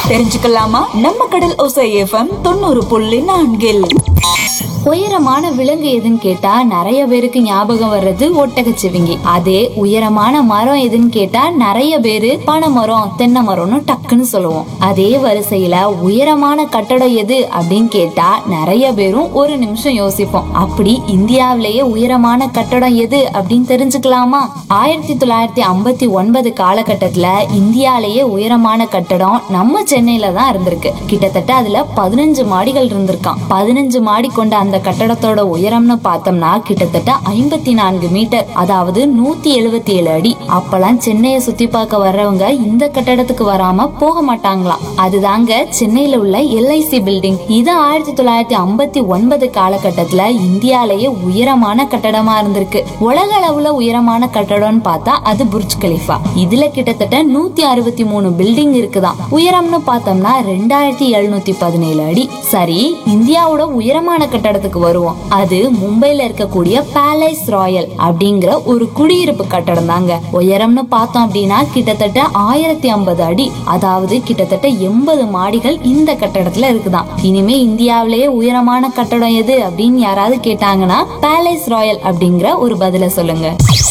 தெரிஞ்சுக்கலாமா நம்ம கடல் ஒசை எஃப்எம் தொண்ணூறு புள்ளி நான்கில் உயரமான விலங்கு எதுன்னு கேட்டா நிறைய பேருக்கு ஞாபகம் வர்றது ஒட்டகச்சிவிங்கி அதே உயரமான மரம் எதுன்னு கேட்டா நிறைய பேரு பனைமரம் தென்னை மரம்னு டக்குன்னு சொல்லுவோம் அதே வரிசையில உயரமான கட்டடம் எது அப்படின்னு கேட்டா நிறைய பேரும் ஒரு நிமிஷம் யோசிப்போம் அப்படி இந்தியாவிலேயே உயரமான கட்டடம் எது அப்படின்னு தெரிஞ்சுக்கலாமா ஆயிரத்தி தொள்ளாயிரத்தி ஐம்பத்தி ஒன்பது காலகட்டத்துல இந்தியாலேயே உயரமான கட்டடம் நம்ம சென்னையில தான் இருந்திருக்கு கிட்டத்தட்ட அதுல பதினஞ்சு மாடிகள் இருந்திருக்கான் பதினஞ்சு மாடி கொண்ட அந்த கட்டடத்தோட உயரம்னு பார்த்தோம்னா கிட்டத்தட்ட ஐம்பத்தி நான்கு மீட்டர் அதாவது நூத்தி எழுபத்தி ஏழு அடி அப்பெல்லாம் சென்னையை சுத்தி பார்க்க வர்றவங்க இந்த கட்டடத்துக்கு வராம போக மாட்டாங்களாம் அதுதாங்க சென்னையில உள்ள எல்ஐசி பில்டிங் இது ஆயிரத்தி தொள்ளாயிரத்தி ஐம்பத்தி ஒன்பது காலகட்டத்துல இந்தியாலேயே உயரமான கட்டடமா இருந்திருக்கு உலக அளவுல உயரமான கட்டடம்னு பார்த்தா அது புர்ஜ் கலிஃபா இதுல கிட்டத்தட்ட நூத்தி அறுபத்தி மூணு பில்டிங் இருக்குதாம் உயரம்னு பார்த்தோம்னா ரெண்டாயிரத்தி எழுநூத்தி பதினேழு அடி சரி இந்தியாவோட உயரமான கட்டடத்துக்கு வருவோம் அது மும்பைல இருக்கக்கூடிய பேலஸ் ராயல் அப்படிங்கிற ஒரு குடியிருப்பு கட்டடம் தாங்க உயரம்னு பார்த்தோம் அப்படின்னா கிட்டத்தட்ட ஆயிரத்தி ஐம்பது அடி அதாவது கிட்டத்தட்ட எண்பது மாடிகள் இந்த கட்டடத்துல இருக்குதாம் இனிமே இந்தியாவிலேயே உயரமான கட்டடம் எது அப்படின்னு யாராவது கேட்டாங்கன்னா பேலஸ் ராயல் அப்படிங்கிற ஒரு பதில சொல்லுங்க